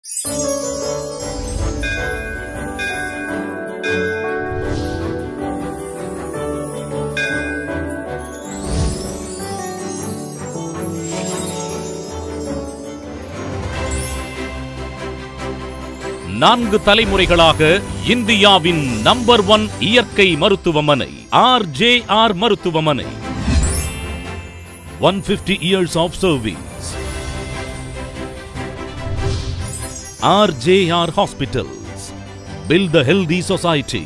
நான்கு தலைமுறைகளாக இந்தியாவின் நம்பர் ஒன் இயற்கை மருத்துவமனை ஆர் ஜே ஆர் மருத்துவமனை one fifty years of service R J R hospitals build the healthy society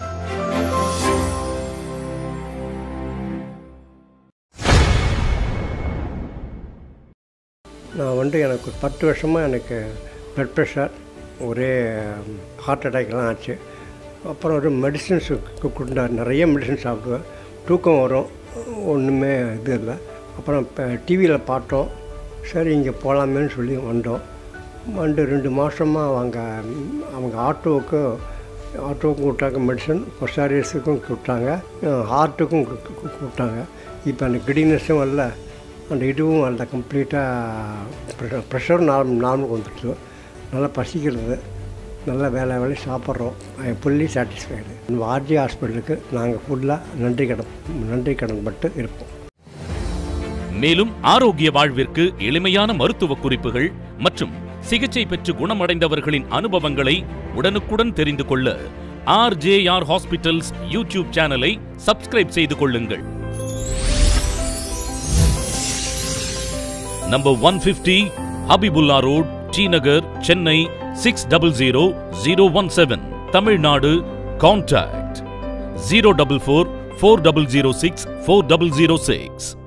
நான் வந்து எனக்கு ஒரு பத்து வருஷமாக எனக்கு ப்ளட் ப்ரெஷர் ஒரே ஹார்ட் அட்டாக்லாம் ஆச்சு அப்புறம் ஒரு மெடிசின்ஸ் கொடுத்தாரு நிறைய மெடிசன் சாப்பிடுவேன் தூக்கம் வரும் ஒன்றுமே இது இல்லை அப்புறம் இப்போ டிவியில் பார்த்தோம் சரி இங்கே போகலாமேன்னு சொல்லி வந்தோம் வந்து ரெண்டு மாதமாக அவங்க அவங்க ஆட்டோவுக்கு ஆட்டோவுக்கும் கொடுத்தாங்க மெடிசன் பொசாரியஸுக்கும் கொடுத்தாங்க ஹார்ட்டுக்கும் கொடுத்தாங்க இப்போ அந்த கிடினஸும் வரல அந்த இதுவும் அந்த கம்ப்ளீட்டாக ப்ரெஷர் ப்ரெஷர் நார்மல் நார்மலுக்கு வந்துடுச்சு நல்லா பசிக்கிறது நல்ல வேலை வேலை சாப்பிட்றோம் ஐ ஃபுல்லி சாட்டிஸ்ஃபைடு இந்த ஆர்ஜி ஹாஸ்பிட்டலுக்கு நாங்கள் ஃபுல்லாக நன்றி கடன் நன்றி கடன் பட்டு இருப்போம் மேலும் ஆரோக்கிய வாழ்விற்கு எளிமையான மருத்துவ குறிப்புகள் மற்றும் சிகிச்சை பெற்று குணமடைந்தவர்களின் அனுபவங்களை உடனுக்குடன் தெரிந்து கொள்ள R J R hospitals YouTube சேனலை சப்ஸ்கிரைப் செய்து கொள்ளுங்கள் number one fifty Habibullah road T Nagar Chennai six double zero zero one seven Tamil Nadu contact zero double four four double zero six four double zero six